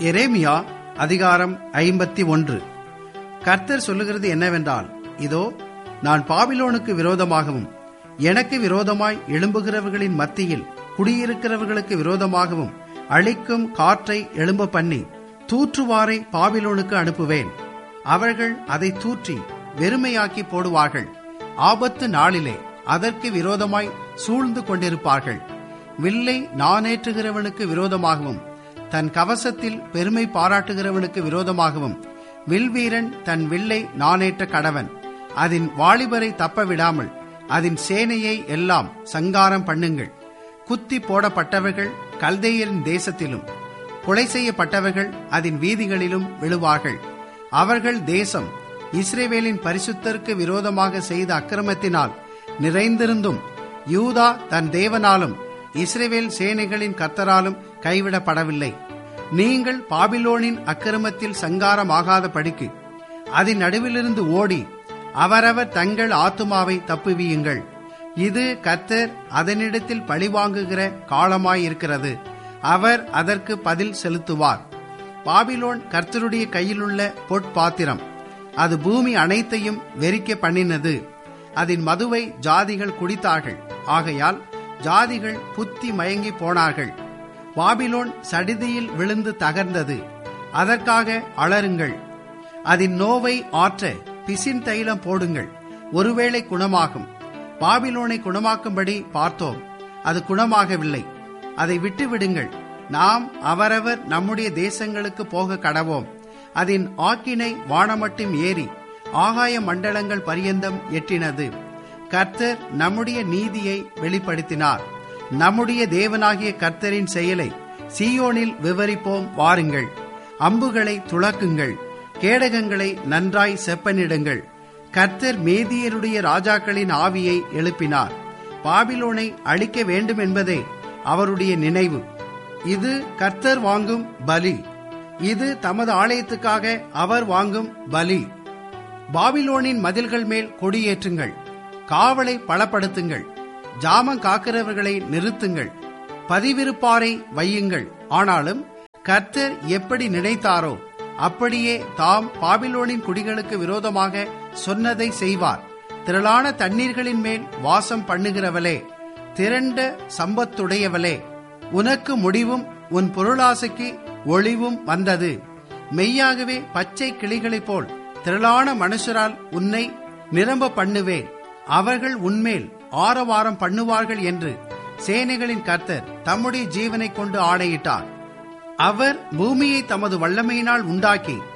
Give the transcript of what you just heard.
எரேமியா அதிகாரம் ஐம்பத்தி ஒன்று கர்த்தர் சொல்லுகிறது என்னவென்றால் இதோ நான் பாபிலோனுக்கு விரோதமாகவும் எனக்கு விரோதமாய் எழும்புகிறவர்களின் மத்தியில் குடியிருக்கிறவர்களுக்கு விரோதமாகவும் அழிக்கும் காற்றை எழும்ப பண்ணி தூற்றுவாரை பாபிலோனுக்கு அனுப்புவேன் அவர்கள் அதை தூற்றி வெறுமையாக்கி போடுவார்கள் ஆபத்து நாளிலே அதற்கு விரோதமாய் சூழ்ந்து கொண்டிருப்பார்கள் வில்லை நானேற்றுகிறவனுக்கு விரோதமாகவும் தன் கவசத்தில் பெருமை பாராட்டுகிறவனுக்கு விரோதமாகவும் வில்வீரன் தன் வில்லை நானேற்ற கடவன் அதன் வாலிபரை தப்ப விடாமல் அதன் சேனையை எல்லாம் சங்காரம் பண்ணுங்கள் குத்தி போடப்பட்டவர்கள் கல்தேயரின் தேசத்திலும் கொலை செய்யப்பட்டவர்கள் அதன் வீதிகளிலும் விழுவார்கள் அவர்கள் தேசம் இஸ்ரேவேலின் பரிசுத்தருக்கு விரோதமாக செய்த அக்கிரமத்தினால் நிறைந்திருந்தும் யூதா தன் தேவனாலும் இஸ்ரேவேல் சேனைகளின் கர்த்தராலும் கைவிடப்படவில்லை நீங்கள் பாபிலோனின் அக்கிரமத்தில் சங்காரமாகாத படிக்கு அதன் நடுவிலிருந்து ஓடி அவரவர் தங்கள் ஆத்துமாவை தப்புவியுங்கள் இது கர்த்தர் அதனிடத்தில் பழிவாங்குகிற காலமாயிருக்கிறது அவர் அதற்கு பதில் செலுத்துவார் பாபிலோன் கர்த்தருடைய கையிலுள்ள பொற்பாத்திரம் அது பூமி அனைத்தையும் வெறிக்க பண்ணினது அதன் மதுவை ஜாதிகள் குடித்தார்கள் ஆகையால் ஜாதிகள் புத்தி மயங்கி போனார்கள் பாபிலோன் சடிதியில் விழுந்து தகர்ந்தது அதற்காக அலறுங்கள் அதன் நோவை ஆற்ற பிசின் தைலம் போடுங்கள் ஒருவேளை குணமாகும் பாபிலோனை குணமாக்கும்படி பார்த்தோம் அது குணமாகவில்லை அதை விட்டு விடுங்கள் நாம் அவரவர் நம்முடைய தேசங்களுக்கு போக கடவோம் அதன் ஆக்கினை வானமட்டும் ஏறி ஆகாய மண்டலங்கள் பரியந்தம் எட்டினது கர்த்தர் நம்முடைய நீதியை வெளிப்படுத்தினார் நம்முடைய தேவனாகிய கர்த்தரின் செயலை சீயோனில் விவரிப்போம் வாருங்கள் அம்புகளை துளக்குங்கள் கேடகங்களை நன்றாய் செப்பனிடுங்கள் கர்த்தர் மேதியருடைய ராஜாக்களின் ஆவியை எழுப்பினார் பாபிலோனை அழிக்க வேண்டும் என்பதே அவருடைய நினைவு இது கர்த்தர் வாங்கும் பலி இது தமது ஆலயத்துக்காக அவர் வாங்கும் பலி பாபிலோனின் மதில்கள் மேல் கொடியேற்றுங்கள் காவலை பலப்படுத்துங்கள் ஜாமம் காக்கிறவர்களை நிறுத்துங்கள் பதிவிருப்பாரை வையுங்கள் ஆனாலும் கர்த்தர் எப்படி நினைத்தாரோ அப்படியே தாம் பாபிலோனின் குடிகளுக்கு விரோதமாக சொன்னதை செய்வார் திரளான தண்ணீர்களின் மேல் வாசம் பண்ணுகிறவளே திரண்ட சம்பத்துடையவளே உனக்கு முடிவும் உன் பொருளாசைக்கு ஒளிவும் வந்தது மெய்யாகவே பச்சை கிளிகளைப் போல் திரளான மனுஷரால் உன்னை நிரம்ப பண்ணுவேன் அவர்கள் உன்மேல் ஆரவாரம் பண்ணுவார்கள் என்று சேனைகளின் கர்த்தர் தம்முடைய ஜீவனை கொண்டு ஆணையிட்டார் அவர் பூமியை தமது வல்லமையினால் உண்டாக்கி